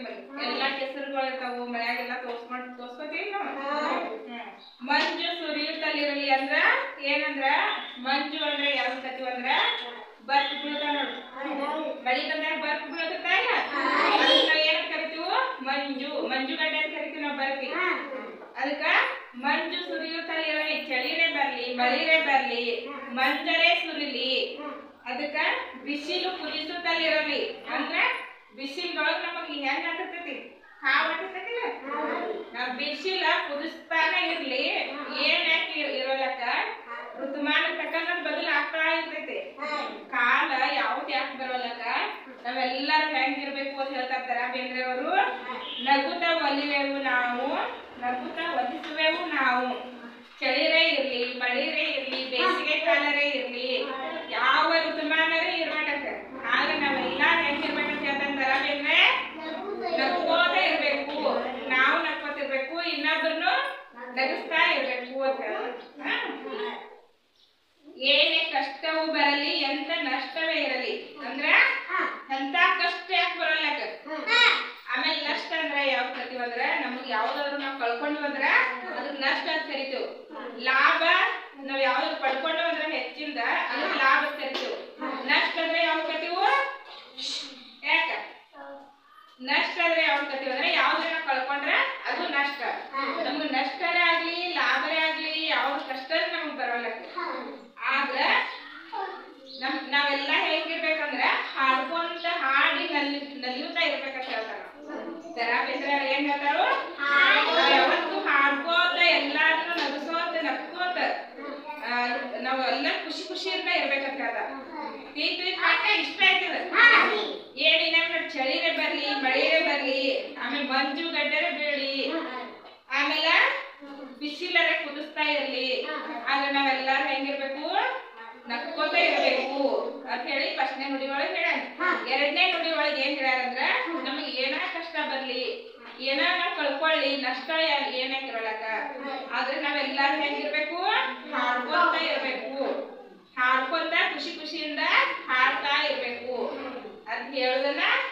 ನಿಮ್ಮಲ್ಲಿ ಎಲ್ಲಾ ಕೆಸರುಗಳು ಇರ್ತಾವು ಮನ್ಯಾಗೆಲ್ಲ ತೋರ್ಸ್ಕೊಂಡ್ ತೋರ್ಸ್ಕೊತೀವಿ ನಾವು ಹ್ಮ್. ಮಂಜು ಸುರಿಯುತ್ತಲಿರಲಿ ಅಂದ್ರ ಏನಂದ್ರ ಮಂಜು ಅಂದ್ರೆ ಯಾವ ಕತಿವ್ ಅಂದ್ರ ಬರ್ಫ್ ಬೀಳ್ತಾವ ನೋಡು ಮಳಿ ಬಂದಾಗ ಬರ್ಫ್ ಬೀಳತ್ತ ಅದಕ್ಕ ನಾವ್ ಏನ್ ಕರಿತೀವಿ ಮಂಜು ಮಂಜುಗಡ್ಡೆ ಅಂತ ಕರಿತೀವಿ ನಾವು ಬರ್ಫಿ ಅದಕ್ಕ ಮಂಜು ಸುರಿಯುತ್ತಲಿರಲಿ ಚಳಿರೇ ಬರ್ಲಿ ಮಳಿರೇ ಬರ್ಲಿ ಮಂಜರೇ ಸುರಿಲಿ ಅದಕ್ಕ ಬಿಸಿಲು ಕುದಿಸುತ್ತಲಿರಲಿ ಅಂದ್ರ ಬಿಸಿಲೊಳಗ್ ನಮಗ್ ಹೆಂಗ್ ಆಗ್ತೈತಿ ಹಾವ್ ಆಗ್ತೈತಿಲ್ಲ ನಾವ್ ಬಿಸಿಲ ಕುದಿಸ್ತಾನೆ ಇರ್ಲಿ ಏನ್ ಯಾಕೆ ಇರ್- ಇರೋಲಕ್ಕ ಋತುಮಾನ ತಕ್ಕಂಗ ಬದಲು ಆಗ್ತಾ ಇರ್ತೈತಿ ಕಾಲ ಯಾವ್ದು ಯಾಕೆ ಬರೋಲಕ್ಕ ನಾವೆಲ್ಲರೂ ಹೆಂಗಿರ್ಬೇಕು ಅಂತ ಹೇಳ್ತಾ ಇರ್ತಾರ ಬೇಂದ್ರೆ ಅವರು ನಗುತ್ತ ಒಲಿವೆವು ನಾವು ನಗುತ್ತ ಒಲಿಸುವೆವು ನಾವು ಚಳಿರೇ ಇರ್ಲಿ ಮಳಿರೇ ಇರ್ಲಿ ಬೇಸಿಗೆ ಕಾಲರೇ ಇರ್ಲಿ ಯಾವ ಋತುಮಾನರೇ ಇರ್ಬೇಕಂತ ಆದ್ರೆ ನಾವೆಲ್ಲ ಹೆಂಗಿರ್ಬೇಕಂತ ಹೇಳ್ತಾರ ಬೇಂದ್ರೆ ನಗ್ಕೋತ ಇರ್ಬೇಕು ನಾವು ನಗ್ಕೋತಿರ್ಬೇಕು ಇನ್ನೊಬ್ರನ್ನು ನಗಿಸ್ತಾ ಇರ್ಬೇಕು ಅಂತ ಹೇಳ್ತಾರೆ. ಹಾ? ಏನೇ ಕಷ್ಟವು ಬರಲಿ ಎಂತ ನಷ್ಟವೇ ಇರಲಿ ಅಂದ್ರ ಎಂತ ಕಷ್ಟ ಯಾಕೆ ಬರಲ್ಲಕ ಆಮೇಲೆ ನಷ್ಟ ಅಂದ್ರ ಯಾವ ಕರಿತೀವಿ ಅಂದ್ರ ನಮಗ್ ಯಾವ್ದಾದ್ರು ನಾವ್ ಕಳ್ಕೊಂಡಿವ್ ಅಂದ್ರ ಅದಕ್ ನಷ್ಟ ಅಂತ ಕರಿತೀವಿ ಲಾಭ ನಾವ್ ಯಾವ್ದಾದ್ರು ಪಡ್ಕೊಂಡೇವ್ ಅಂದ್ರ ಹೆಚ್ಚಿಂದ ಅದಕ್ ಲಾಭ ಅಂತ ಕರಿತೀವಿ ನಷ್ಟ ಅಂದ್ರೆ ಯಾವ ಕರಿತೀವಿ ಯಾಕ ನಷ್ಟ ಅಂದ್ರೆ ಯಾವ ಕರಿತೀವಿ ಅಂದ್ರೆ ಯಾವ್ದ್ರ ನಾವ್ ಕಳ್ಕೊಂಡ್ರ ಅದು ನಷ್ಟ ನಮ್ಗೆ ನಷ್ಟರೇ ಆಗ್ಲಿ ಲಾಭರೇ ಆಗ್ಲಿ ಯಾವ್ದು ಕಷ್ಟ ನಮ್ಗೆ ಬರೋಲ್ಲ ಆದ್ರ ನಮ್ ನಾವೆಲ್ಲ ಹೆಂಗಿರ್ಬೇಕಂದ್ರ ಹಾಡ್ಕೊಂತ ಹಾಡಿ ನಲ್ಲಿ ನಲಿಯುತ್ತಾ ಇರ್ಬೇಕಂತ ಹೇಳ್ತಾರ ದರಾ ಬೇಂದ್ರೆ ಅವ್ರು ಏನ್ ಹೇಳ್ತಾರು ನಾವ್ ಯಾವತ್ತು ಹಾಡ್ಕೋತ ಎಲ್ಲಾರ್ನು ನಗಸೋತ ನಕ್ಕೋತ ಆ, ನಾವ್ ಎಲ್ಲ ಖುಷಿ ಖುಷಿಯಿಂದ ಇರ್ಬೇಕಂತ ಹೇಳ್ತಾರ ತೀಕ್ ತೀಕ್ ಹಾಕ ಇಷ್ಟ ಆಯ್ತದ ಏನಿಲ್ಲ ಚಳಿರೇ ಬರ್ಲಿ ಮಳೆರೇ ಬರ್ಲಿ ಆಮೇಲೆ ಮಂಜು ಗಡ್ಡರೆ ಬೀಳಿ ಆಮೇಲೆ ಬಿಸಿಲರೆ ಕುದಿಸ್ತಾ ಇರ್ಲಿ ಆದ್ರೆ ನಾವೆಲ್ಲಾರು ಹೆಂಗಿರ್ಬೇಕು ನಕ್ಕೋತ ಇರ್ಬೇಕು ಅಂತ ಹೇಳಿ ಫಸ್ಟ್ನೇ ನುಡಿ ಒಳಗೆ ಹೇಳ್ಯಾನ ಎರಡನೇ ನುಡಿ ಒಳಗೆ ಏನ್ ಹೇಳ್ಯಾರಂದ್ರ ನಮಗೆ ಏನ ಕಷ್ಟ ಬರ್ಲಿ ಏನ ನಾವ್ ಕಳ್ಕೊಳ್ಳಿ ನಷ್ಟ ಯಾ- ಏನಾಕ್ ಇರಲ್ಲಕ ಆದ್ರೆ ನಾವೆಲ್ಲಾರು ಹೆಂಗಿರ್ಬೇಕು ಹಾಡ್ಕೊಂತ ಇರ್ಬೇಕು ಹಾಡ್ಕೊಂತ ಖುಷಿ ಖುಷಿಯಿಂದ ಹಾಡ್ತಾ ಇರ್ಬೇಕು ಅಂತ ಹೇಳುದನ್ನ